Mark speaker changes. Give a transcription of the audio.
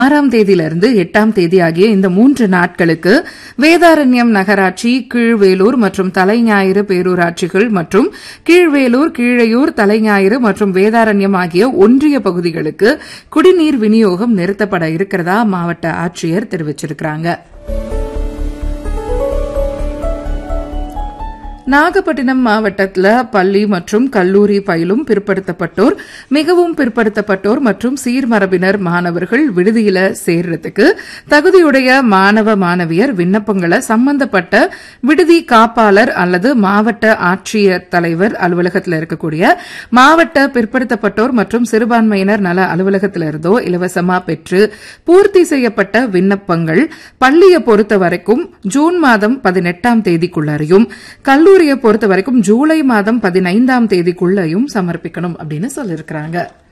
Speaker 1: ஆறாம் தேதியிலிருந்து எட்டாம் தேதி ஆகிய இந்த மூன்று நாட்களுக்கு வேதாரண்யம் நகராட்சி கீழ்வேலூர் மற்றும் தலைஞாயிறு பேரூராட்சிகள் மற்றும் கீழ்வேலூர் கீழையூர் தலைஞாயிறு மற்றும் வேதாரண்யம் ஆகிய ஒன்றிய பகுதிகளுக்கு குடிநீர் விநியோகம் நிறுத்தப்பட இருக்கிறதா மாவட்ட ஆட்சியர் தெரிவிச்சிருக்கிறாங்க நாகப்பட்டினம் மாவட்டத்தில் பள்ளி மற்றும் கல்லூரி பயிலும் பிற்படுத்தப்பட்டோர் மிகவும் பிற்படுத்தப்பட்டோர் மற்றும் சீர்மரபினர் மாணவர்கள் விடுதியில சேர்றதுக்கு தகுதியுடைய மாணவ மாணவியர் விண்ணப்பங்களை சம்பந்தப்பட்ட விடுதி காப்பாளர் அல்லது மாவட்ட ஆட்சியர் தலைவர் அலுவலகத்தில் இருக்கக்கூடிய மாவட்ட பிற்படுத்தப்பட்டோர் மற்றும் சிறுபான்மையினர் நல அலுவலகத்திலிருந்தோ இலவசமா பெற்று பூர்த்தி செய்யப்பட்ட விண்ணப்பங்கள் பள்ளியை பொறுத்த வரைக்கும் ஜூன் மாதம் பதினெட்டாம் தேதிக்குள்ளாரையும் கல்லூரியை பொறுத்த வரைக்கும் ஜூலை மாதம் பதினைந்தாம் தேதிக்குள்ளையும் சமர்ப்பிக்கணும் அப்படின்னு சொல்லியிருக்கிறாங்க